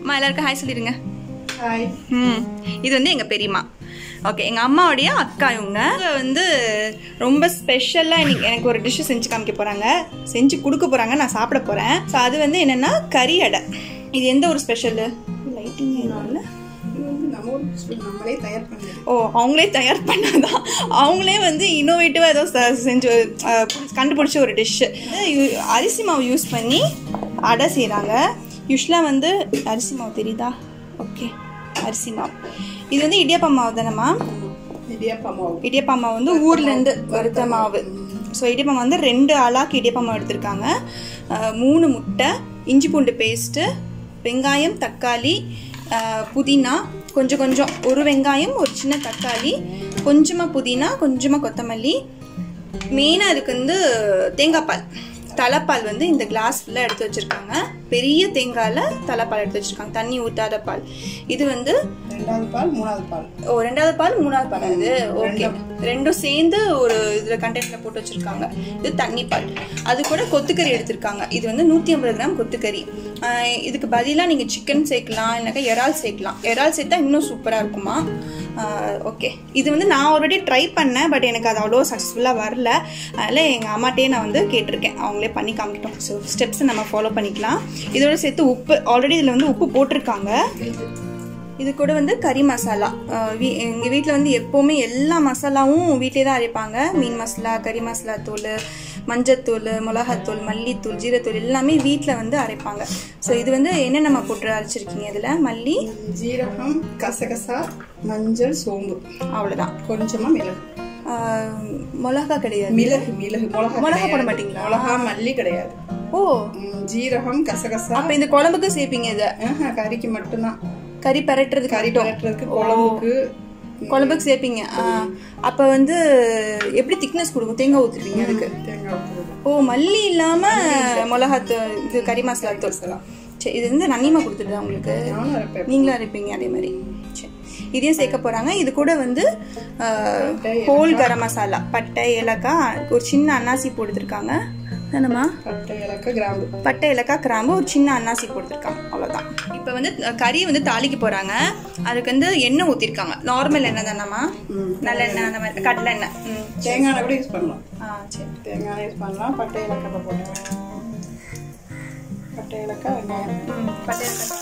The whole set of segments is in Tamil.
அம்மா எல்லாருக்கும் ஹாய் சொல்லிடுங்க ஹாய் ம் இது வந்து எங்கள் பெரியம்மா ஓகே எங்கள் அம்மாவுடைய அக்கா இவங்க இவங்க வந்து ரொம்ப ஸ்பெஷலாக இன்னைக்கு எனக்கு ஒரு டிஷ்ஷு செஞ்சு காமிக்க போகிறாங்க செஞ்சு கொடுக்க போகிறாங்க நான் சாப்பிட போகிறேன் ஸோ அது வந்து என்னென்னா கறி அடை இது எந்த ஒரு ஸ்பெஷலு லைட்டிங் இல்லை இது வந்து நம்ம ஊர் ஸ்வீட் நம்மளே தயார் பண்ணது ஓ அவங்களே தயார் பண்ணாதான் அவங்களே வந்து இன்னோவேட்டிவாக ஏதோ ச- செஞ்சு அஹ், புடிச்சு- கண்டுபிடிச்ச ஒரு டிஷ்ஷு அரிசி மாவு யூஸ் பண்ணி அடை செய்கிறாங்க யூஸ்வலாக வந்து அரிசி மாவு தெரியுதா ஓகே அரிசி மாவு இது வந்து இடியாப்பம் மாவு தானேம்மா இடியாப்பா மாவு இடியப்பா மாவு வந்து ஊர்லேருந்து வறுத்த மாவு ஸோ இடியப்பா மாவு வந்து ரெண்டு ஆளாக்கு இடியப்பா மாவு எடுத்திருக்காங்க அஹ், மூணு முட்டை இஞ்சி பூண்டு பேஸ்ட்டு வெங்காயம் தக்காளி அஹ், புதினா கொஞ்சம் கொஞ்சம் ஒரு வெங்காயம் ஒரு சின்ன தக்காளி கொஞ்சமாக புதினா கொஞ்சமாக கொத்தமல்லி மெயினாக இதுக்கு வந்து தேங்காய் பால் தலைப்பால் வந்து இந்த கிளாஸ் ஃபுல்லாக எடுத்து வச்சுருக்காங்க பெரிய தேங்காயில் தலைப்பால் எடுத்து வச்சுருக்காங்க தண்ணி ஊற்றாத பால் இது வந்து ரெண்டாவது பால் மூணாவது பால் ஓ ரெண்டாவது பால் மூணாவது பால் அது ஓகே ரெண்டும் சேர்ந்து ஒரு இதில் கண்டெய்னரில் போட்டு வச்சுருக்காங்க இது தண்ணி பால் அது கூட கொத்துக்கறி எடுத்திருக்காங்க இது வந்து நூற்றி ஐம்பது கிராம் கொத்துக்கறி ஆஹ் இதுக்கு பதிலாக நீங்கள் சிக்கன் சேர்க்கலாம் இல்லைனாக்கா இறால் சேர்க்கலாம் இறால் சேர்த்தா இன்னும் சூப்பராக இருக்குமா ஓகே இது வந்து நான் ஆல்ரெடி ட்ரை பண்ணேன் பட் எனக்கு அது அவ்வளோ சக்ஸஸ்ஃபுல்லாக வரல அதனால் எங்கள் அம்மாட்டையே நான் வந்து கேட்டிருக்கேன் அவங்களே பண்ணி காமிக்கிட்டோம் ஸோ ஸ்டெப்ஸை நம்ம ஃபாலோ பண்ணிக்கலாம் இதோட சேர்த்து உப்பு ஆல்ரெடி இதில் வந்து உப்பு போட்டிருக்காங்க இது கூட வந்து கறி மசாலா அஹ் வீ எங்கள் வீட்டில் வந்து எப்போவுமே எல்லா மசாலாவும் வீட்டிலே தான் அரைப்பாங்க மீன் மசாலா கறி மசாலா தூள் மஞ்சத்தூள் மிளகாத்தூள் மல்லித்தூள் ஜீரத்தூள் எல்லாமே வீட்டில் வந்து அரைப்பாங்க ஸோ இது வந்து என்னென்னம்மா போட்டு அரைச்சிருக்கீங்க இதில் மல்லி ஜீரகம் கசகசா மஞ்சள் சோம்பு அவ்வளோதான் கொஞ்சமா மிளகு அஹ் மிளகா கிடையாது மிளகு மிளகு மிளகா மிளகா போட கிடையாது. மாட்டீங்களா? மிளகா மல்லி கிடையாது ஓ ம், ஜீரகம் கசகசா அப்போ இந்த குழம்புக்கு சேர்ப்பீங்க இதை ஆஹா, கறிக்கு மட்டும்தான் கறி பரட்டுறதுக்கு கறி மட்டும். பரட்டுறதுக்கு குழம்புக்கு குழம்புக்கு சேர்ப்பீங்க அப்போ வந்து எப்படி திக்னஸ் கொடுக்கும் தேங்காய் ஊற்றுப்பீங்க அதுக்கு தேங்காய் ஊத்துறது. ஓ மல்லி இல்லாம மிளகாத்தூள் இது கறி மசாலா தூள் சரி இது வந்து நன்னிமா கொடுத்துருதா உங்களுக்கு நானும் அரைப்பேன் நீங்களும் அரைப்பீங்க அதே மாதிரி சரி இதையும் சேர்க்க போறாங்க இது கூட வந்து ஹோல் கரம் மசாலா பட்டை ஏலக்காய் ஒரு சின்ன அன்னாசி போட்டுருக்காங்க என்னம்மா பட்டை இலக்க கிராம்பு பட்டை ஏலக்காய் கிராம்பு ஒரு சின்ன அன்னாசி போட்டுருக்காங்க அவ்வளோதான் இப்போ வந்து அஹ், கறி வந்து தாளிக்க போறாங்க அதுக்கு வந்து எண்ணெய் ஊற்றிருக்காங்க நார்மல் எண்ணெய் தானம்மா ம். நல்லெண்ணெய் அந்த மாதிரி கடலை எண்ணெய் ம் தேங்காய் எண்ணெய் கூட யூஸ் பண்ணலாம் ஆ சரி தேங்காய் யூஸ் பண்ணலாம் பட்டை இலக்கை போட்டு பட்டை இலக்கா வெங்காயம் ம் பட்டை ஏலக்காய்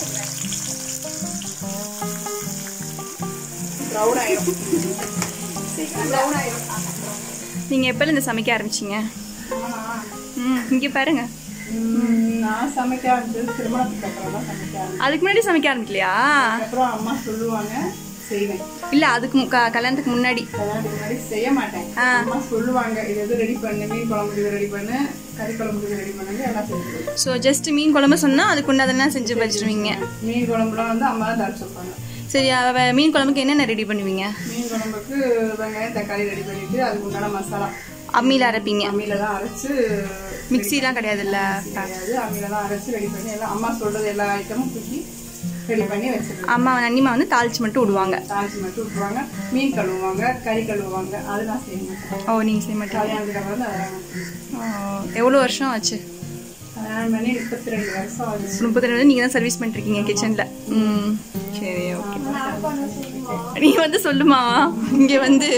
ப்ரௌன் ஆயிரும் சீக்கிரம் ப்ரௌன் ஆயிரும் நீங்கள் எப்போல இந்த சமைக்க ஆரம்பிச்சிங்க ஆனா, ம் இங்கே பாருங்க ம், நான் சமைக்க ஆரம்பிச்சது திருமணத்துக்கு அப்புறம் தான் சமைக்க ஆரம்பிச்சேன் அதுக்கு முன்னாடி சமைக்க ஆரம்பிக்கலையா அப்புறம் அம்மா சொல்லுவாங்க செய்வேன் இல்லை அதுக்கு மு- க- கல்யாணத்துக்கு முன்னாடி கல்யாணத்துக்கு முன்னாடி செய்ய மாட்டேன் அம்மா சொல்லுவாங்க இது எது ரெடி பண்ணு மீன் குழம்புக்கு இது ரெடி பண்ணு கறி குழம்புக்கு இது ரெடி பண்ணுங்க எல்லாம் செஞ்சு ஸோ ஜஸ்ட் மீன் குழம்பு சொன்னால் அதுக்கு உண்டாதெல்லாம் செஞ்சு வச்சிருவீங்க மீன் குழம்புலாம் வந்து அம்மா தான் தரிச்சு வைப்பாங்க சரி அவ மீன் குழம்புக்கு என்னென்ன ரெடி பண்ணுவீங்க மீன் குழம்புக்கு வெங்காயம் தக்காளி ரெடி பண்ணிட்டு அதுக்கு உண்டான மசாலா அம்மியில் அரைப்பீங்க அம்மியில தான் அரைச்சு மிக்சிலாம் கிடையாதுல்ல கிடையாது அம்மியில தான் அரைச்சு ரெடி பண்ணி எல்லாம் அம்மா சொல்றது எல்லா ஐட்டமும் தூக்கி ரெடி பண்ணி வச்சிருக்கேன் அம்மா நன்னிமா வந்து தாளிச்சு மட்டும் விடுவாங்க தாளிச்சு மட்டும் விட்டுருவாங்க மீன் கழுவுவாங்க கறி கழுவுவாங்க அது நான் செய்ய மாட்டேன் ஓ நீங்கள் செய்ய மாட்டீங்க கல்யாணத்துக்கு அப்புறம் தான் அதெல்லாம் நான் செய்வேன். ஓ, எவ்வளோ வருஷம் ஆச்சு கல்யாணம் பண்ணி முப்பத்தி ரெண்டு வருஷம் ஆகுது முப்பத்தி ரெண்டு நீங்கள் தான் சர்வீஸ் பண்ணிருக்கீங்க கிச்சனில் ம் சரி ஓகே நீ வந்து சொல்லுமா இங்கே வந்து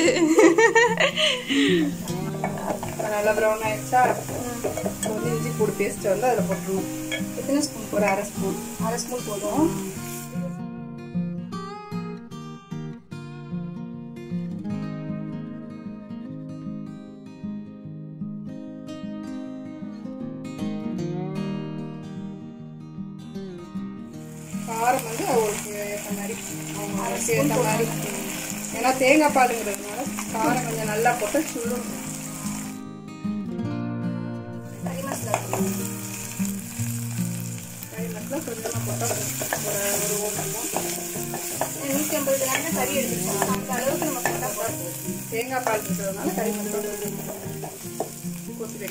நல்லா ப்ரௌன் ஆயிடுச்சா ஒரு இஞ்சி பூடு பேஸ்ட் வந்து அதில் போட்டுருணும் எத்தனை ஸ்பூன் ஒரு அரை ஸ்பூன் அரை ஸ்பூன் போதும் காரம் வந்து அவங்களுக்கு ஏற்ற மாதிரி அவங்க அரைச்சி ஏற்ற மாதிரி ஏன்னா தேங்காய் பாலுங்கிறதுனால காரம் கொஞ்சம் நல்லா போட்டு சுள்ளும் கறி மசாலா கறி மசாலா கொஞ்சமாக போட்டால் ஒரு ஒரு ஓட்டம் நூற்றி ஐம்பது கிராம் கறி எடுத்துருக்கோம் அந்த அளவுக்கு நம்ம போட்டால் போதும் தேங்காய் பால் இருக்கிறதுனால கறி மசாலா கொத்துக்கறி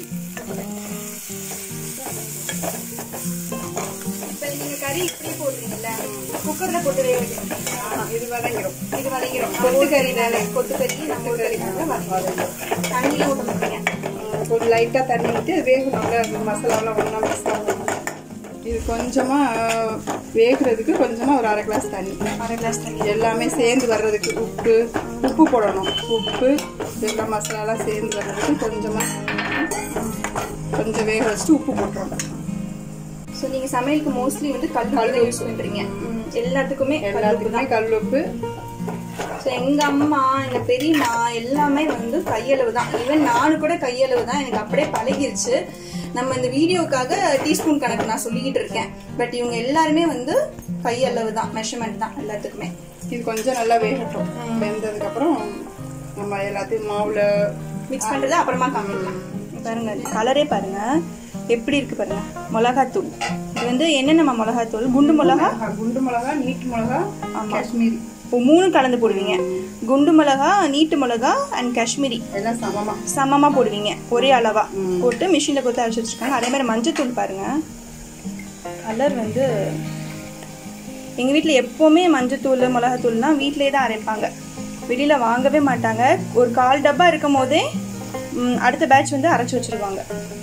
இப்போ நீங்கள் கறி இப்படி போடுறீங்கல்ல குக்கரில் போட்டு வேக வைக்கணும் ஆ, இது வதங்கிடும் இது வதங்கிடும் கொத்துக்கறி தானே கொத்துக்கறி நம்ம கொத்துக்கறினால வதங்கிடும் தண்ணியில் ஊற்ற மாட்டீங்க கொஞ்சம் லைட்டாக தண்ணி விட்டு வேகணும்ல அந்த மசாலாவெலாம் ஒன்றா மிக்ஸ் ஆகும் இது கொஞ்சமா வேகிறதுக்கு கொஞ்சமா ஒரு அரை கிளாஸ் தண்ணி அரை கிளாஸ் தண்ணி எல்லாமே சேர்ந்து வர்றதுக்கு உப்பு உப்பு போடணும் உப்பு எல்லாம் மசாலாலாம் சேர்ந்து வர்றதுக்கு கொஞ்சமா கொஞ்சம் வேக வச்சுட்டு உப்பு போட்டுருவோம் ஸோ நீங்கள் சமையலுக்கு மோஸ்ட்லி வந்து கல் கல் யூஸ் பண்ணுறீங்க எல்லாத்துக்குமே எல்லாத்துக்குமே கல் உப்பு ஸோ எங்கள் அம்மா எங்கள் பெரியம்மா எல்லாமே வந்து கையளவு தான் ஈவன் நானும் கூட கையளவு தான் எனக்கு அப்படியே பழகிருச்சு நம்ம இந்த வீடியோக்காக டீஸ்பூன் கணக்கு நான் சொல்லிக்கிட்டு இருக்கேன் பட் இவங்க எல்லாருமே வந்து கையளவு தான் மெஷர்மெண்ட் தான் எல்லாத்துக்குமே இது கொஞ்சம் நல்லா வேகட்டும் வெந்ததுக்கு அப்புறம் நம்ம எல்லாத்தையும் மாவுல மிக்ஸ் பண்ணுறது அப்புறமா காமிக்கலாம் பாருங்க கலரே பாருங்க எப்படி இருக்கு பாருங்க மிளகாத்தூள் இது வந்து என்னென்ன மிளகாத்தூள் குண்டு மிளகா குண்டு மிளகா நீட்டு மிளகா காஷ்மீரி இப்போ மூணு கலந்து போடுவீங்க குண்டு மிளகா நீட்டு மிளகா அண்ட் காஷ்மீரி எல்லாம் சமமா சமமாக போடுவீங்க ஒரே அளவா போட்டு மிஷினில் கொடுத்து அரைச்சி வச்சிருக்காங்க அதே மாதிரி மஞ்சத்தூள் பாருங்க கலர் வந்து எங்கள் வீட்டில் எப்போவுமே மஞ்சத்தூள் மிளகாத்தூள்னா வீட்டிலே தான் அரைப்பாங்க வெளியில் வாங்கவே மாட்டாங்க ஒரு கால் டப்பா இருக்கும் போதே ம், அடுத்த பேட்ச் வந்து அரைச்சி வச்சிருவாங்க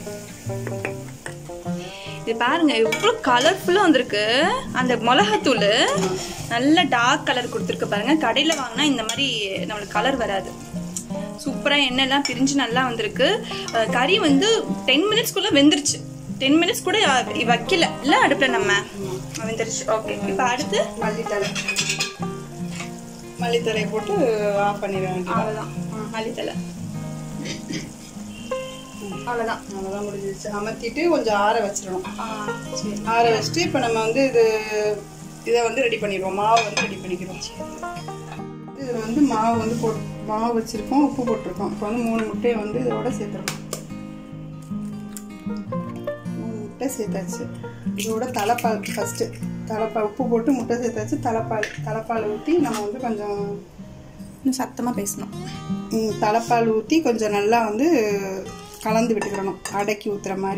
இது பாருங்க எவ்வளோ கலர்ஃபுல்லாக வந்திருக்கு அந்த மிளகாத்தூள் நல்ல டார்க் கலர் கொடுத்துருக்கு பாருங்க கடையில் வாங்கினா இந்த மாதிரி நம்மளுக்கு கலர் வராது சூப்பராக எண்ணெய்லாம் பிரிஞ்சு நல்லா வந்திருக்கு அஹ் கறி வந்து டென் மினிட்ஸ்க்குள்ளே வெந்துருச்சு டென் மினிட்ஸ் கூட அஹ் வைக்கல இல்லை அடுப்பில் நம்ம வெந்துருச்சு ஓகே இப்போ அடுத்து மல்லித்தலை மல்லித்தலையை போட்டு ஆஃப் பண்ணிட வேண்டியது அவ்வளோதான் மல்லித்தலை அவ்வளோதான் அவ்வளோதான் முடிஞ்சிருச்சு அமர்த்திட்டு கொஞ்சம் ஆற வச்சிடணும் ஆ சரி ஆற வச்சுட்டு இப்போ நம்ம வந்து இது இதை வந்து ரெடி பண்ணிடுவோம் மாவு வந்து ரெடி பண்ணிக்கிறோம் இதில் வந்து மாவு வந்து போட் மாவு வச்சுருக்கோம் உப்பு போட்டிருக்கோம் இப்போ வந்து மூணு முட்டையை வந்து இதோட சேர்த்துருக்கோம் மூணு முட்டை சேர்த்தாச்சு இதோட தலைப்பால் ஃபஸ்ட்டு தலைப்பால் உப்பு போட்டு முட்டை சேர்த்தாச்சு தலைப்பால் தலைப்பால் ஊற்றி நம்ம வந்து கொஞ்சம் இன்னும் சத்தமாக பேசணும் ம், தலைப்பால் ஊற்றி கொஞ்சம் நல்லா வந்து கலந்து விட்டுக்கிறணும் அடக்கி ஊற்றுற மாதிரி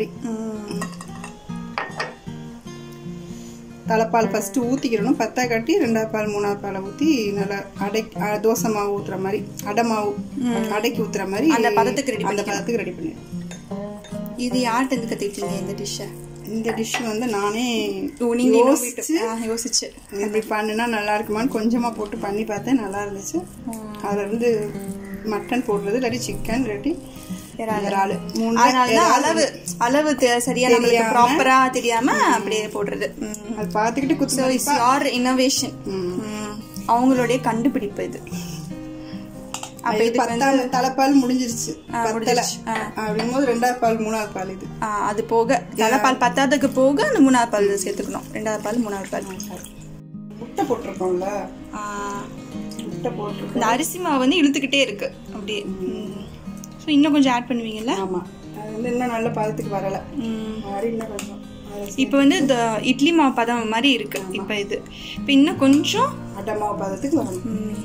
தலைப்பால் ஃபஸ்ட்டு ஊற்றிக்கிறணும் பத்தா கட்டி ரெண்டாவது பால் மூணாவது பாலை ஊற்றி நல்லா அடக்கி அ- தோசை மாவு ஊற்றுற மாதிரி அடை மாவு அடக்கி ஊற்றுற மாதிரி அந்த பதத்துக்கு ready அந்த பதத்துக்கு ரெடி பண்ணிடுறேன் இது யார்கிட்ட இருந்து கற்றுக்கிட்டீங்க இந்த டிஷ்ஷை இந்த டிஷ் வந்து நானே ஓ நீங்க யோசிச்சு யோசிச்சு இப்படி பண்ணுனா நல்லா இருக்குமான்னு கொஞ்சமாக போட்டு பண்ணி பார்த்தேன் நல்லா இருந்துச்சு அதுல இருந்து மட்டன் போடுறது இல்லாட்டி சிக்கன் இல்லாட்டி இறால் மூணு அதனாலதான் அளவு அளவு தெ- சரியா நம்மளுக்கு ப்ராப்பரா தெரியாம அப்படியே போடுறது அது பார்த்துக்கிட்டு குத்து இட்ஸ் யார் இன்னோவேஷன் அவங்களுடைய கண்டுபிடிப்பு இது அப்ப இது பத்தாம் தலைப்பால் முடிஞ்சிருச்சு பத்தல முடிஞ்சிருச்சு. ஆ. அப்படிங்கும் போது ரெண்டாவது பால் மூணாவது பால் இது ஆ, அது போக தலைப்பால் பத்தாததுக்கு போக அந்த மூணாவது பால் சேர்த்துக்கணும் ரெண்டாவது பால் மூணாவது பால் முட்டை போட்டிருக்கோம்ல ஆ, முட்டை போட்டிருக்கோம் இந்த அரிசி மாவு வந்து இழுத்துக்கிட்டே இருக்கு அப்படியே ஸோ இன்னும் கொஞ்சம் ஆட் பண்ணுவீங்கல்ல ஆமா அது வந்து இன்னும் நல்ல பதத்துக்கு வரல ம். மாதிரி இன்னும் கொஞ்சம் அது இப்போ வந்து இந்த இட்லி மாவு பதம் மாதிரி இருக்கு இப்போ இது இப்போ இன்னும் கொஞ்சம் அடை மாவு பதத்துக்கு வரணும் ம்.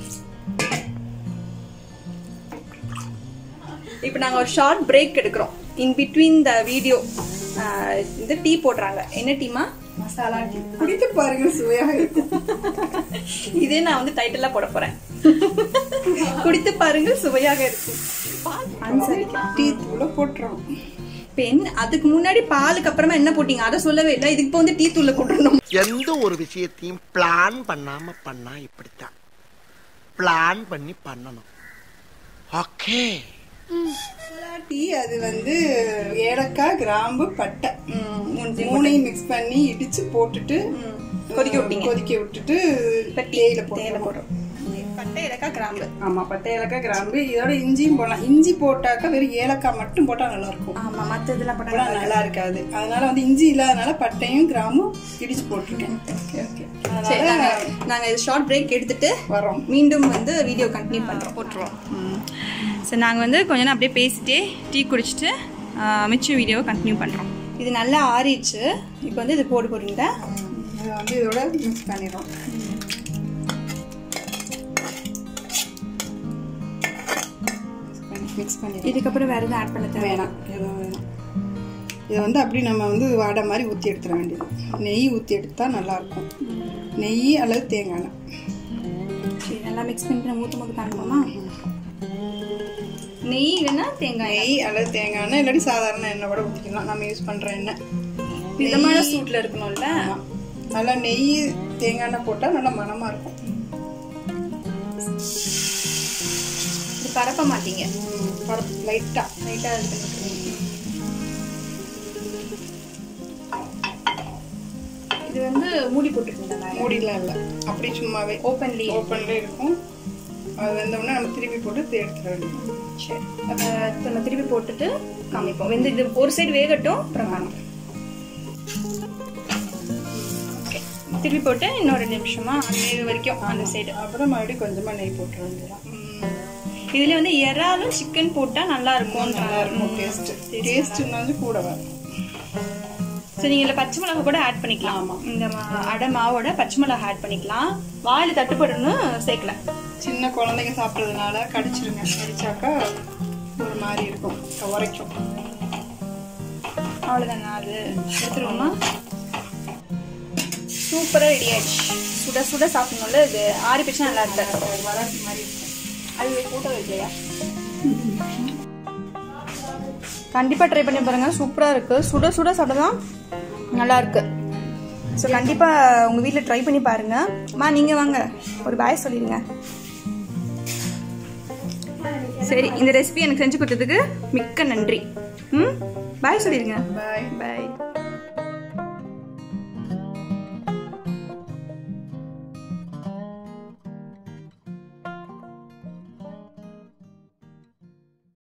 இப்போ நாங்கள் ஒரு ஷார்ட் பிரேக் எடுக்கிறோம் இன் பிட்வீன் த வீடியோ இந்த டீ போடுறாங்க என்ன டீமா மசாலா டீ குடித்து பாருங்க சுவையாக இருக்கும் இதே நான் வந்து டைட்டிலாக போட போறேன் குடித்து பாருங்க சுவையாக இருக்கும் அனுசரிக்கிறேன் டீ தூளை போட்டுறோம் பெண் அதுக்கு முன்னாடி பாலுக்கு அப்புறமா என்ன போட்டீங்க அதை சொல்லவே இல்லை இதுக்கு இப்போ வந்து டீ தூள்ல போட்டுருணும் எந்த ஒரு விஷயத்தையும் பிளான் பண்ணாம பண்ணா இப்படித்தான் பிளான் பண்ணி பண்ணணும் ஓகே மசாலா டீ அது வந்து ஏலக்காய் கிராம்பு பட்டை ம், மூணு மூணையும் மிக்ஸ் பண்ணி இடிச்சு போட்டுட்டு கொதிக்க விட்டீங்க. கொதிக்க விட்டுட்டு இப்போ டீ தேயிலை தேயிலை போட்டு போடுறோம் பட்டை ஏலக்காய் கிராம்பு ஆமா பட்டை ஏலக்காய் கிராம்பு இதோட இஞ்சியும் போடலாம் இஞ்சி போட்டாக்கா வெறும் ஏலக்காய் மட்டும் போட்டா நல்லா இருக்கும் ஆமா மற்ற இதெல்லாம் போட்டா போட்டா நல்லா இருக்காது அதனால வந்து இஞ்சி இல்லாதனால பட்டையும் கிராமும் இடிச்சு போட்டிருக்கேன் ஓகே அதனால சரி நாங்க நாங்க ஷார்ட் பிரேக் எடுத்துட்டு வரோம் மீண்டும் வந்து வீடியோ கண்டினியூ பண்றோம் போட்டுருவோம் சரி நாங்கள் வந்து கொஞ்ச நேரம் அப்படியே பேசிட்டே டீ குடிச்சிட்டு ஆ, மிச்ச வீடியோவை கண்டினியூ பண்ணுறோம் இது நல்லா ஆறிடுச்சு இப்போ வந்து இது போடு போடுறீங்களா இதை வந்து இதோட மிக்ஸ் பண்ணிடுறோம் மிக்ஸ் பண்ணிடுறோம் இதுக்கப்புறம் வேற எதுவும் ஆட் பண்ண தேவை வேணாம் எதுவும் வேணாம் இதை வந்து அப்படி நம்ம வந்து வாடை மாதிரி ஊற்றி எடுத்துட வேண்டியது நெய் ஊற்றி எடுத்தா நல்லா இருக்கும் நெய் அல்லது தேங்காய் எண்ணெய் சரி நல்லா மிக்ஸ் பண்ணிட்டு நம்ம ஊற்றும் போது காணுமா நெய் வேணா தேங்காய் நெய் அல்லது தேங்காய் எண்ணெய் இல்லாட்டி சாதாரண எண்ணெய் கூட ஊற்றிக்கலாம் நம்ம யூஸ் பண்ணுற எண்ணெய் மிதமான சூட்ல இருக்கணும்ல ஆமா. நல்லா நெய் தேங்காய் எண்ணெய் போட்டால் நல்லா மணமா இருக்கும் இது பரப்ப மாட்டீங்க பரப்பு லைட்டாக லைட்டா இது பண்ணிக்கிறீங்க இது வந்து மூடி போட்டுக்கோங்க மூடிலாம் இல்லை அப்படி சும்மாவே ஓப்பன்லி ஓப்பன்லேயே இருக்கும் அது வெந்தோடனே நம்ம திருப்பி போட்டு தே- எடுத்துட வேண்டியது சரி அப்ப நம்ம திருப்பி போட்டுட்டு காமிப்போம் வெந்து இது ஒரு சைடு வேகட்டும் அப்புறம் காமிப்போம் ஓகே திருப்பி போட்டு இன்னும் ரெண்டு நிமிஷமா அது வேக வரைக்கும் அந்த சைடு அப்புறம் மறுபடியும் கொஞ்சமாக நெய் போட்டுற வேண்டியதான் இதுல வந்து இறாலும் சிக்கன் போட்டா நல்லா இருக்கும் நல்லா இருக்கும் டேஸ்ட் டேஸ்ட் வந்து கூட வரும் ஸோ நீங்க இதுல பச்சை மிளகா கூட ஆட் பண்ணிக்கலாம் ஆமா. இந்த மா- அடை மாவோட பச்சை மிளகா ஆட் பண்ணிக்கலாம் வாயில தட்டுப்படணும் சேர்க்கல சின்ன குழந்தைங்க சாப்பிட்றதுனால கடிச்சிருங்க கடிச்சாக்கா ஒரு மாதிரி இருக்கும் உரைக்கும் அவ்வளோதானே அது எடுத்துருவோமா சூப்பரா ரெடி ஆயிடுச்சு சுட சுட சாப்பிடணும்ல இது ஆறி போச்சுன்னா நல்லா இருக்காது வராசி மாதிரி இருக்கும் அது கூட்ட வைக்கலையா கண்டிப்பா ட்ரை பண்ணி பாருங்க சூப்பரா இருக்கு சுட சுட சாப்பிட்டதான் நல்லா இருக்கு ஸோ கண்டிப்பா உங்க வீட்டில் ட்ரை பண்ணி பாருங்க மா நீங்க வாங்க ஒரு பாய் சொல்லிடுங்க சரி இந்த ரெசிபி எனக்கு செஞ்சு கொடுத்ததுக்கு மிக்க நன்றி ம் பாய் சொல்லிடுங்க பாய் பாய்